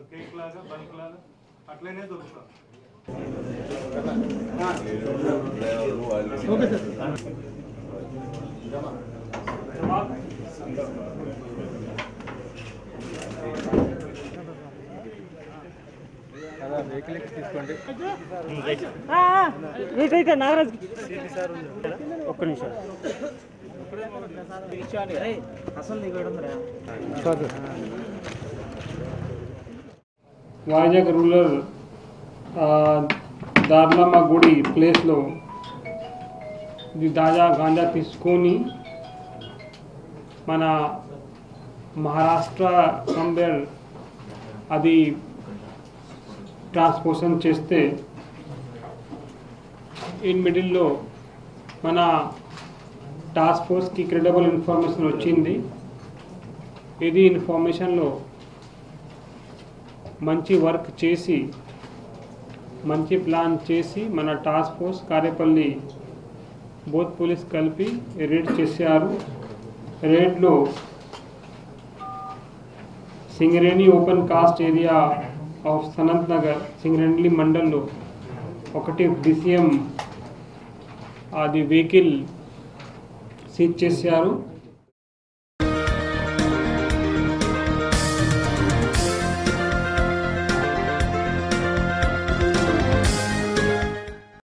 cake లాగా bulk లాగా అట్లనే దొరుకుతాం ఏకైక నాగరాజ్ ఒక్క నిమిషం అసలు నీకు వైజాగ్ రూరల్ ఆ, దార్లమ్మ గుడి ప్లేస్లో ఇది తాజా గాంజా తీసుకొని మన మహారాష్ట్ర సంబేర్ అది ట్రాన్స్పోర్షన్ చేస్తే ఇన్ మిడిల్లో మన టాస్క్ ఫోర్స్కి క్రెడిబుల్ ఇన్ఫర్మేషన్ వచ్చింది ఇది ఇన్ఫర్మేషన్లో మంచి వర్క్ చేసి మంచి ప్లాన్ చేసి మన task force Karyapalli both police కలిపి రేడ్ చేశారు రేడ్లో Singareni open cast area of Sanath Nagar Singareni మండల్లో ఒకటి డిసిఎం అది వెహికల్ సీజ్ చేశారు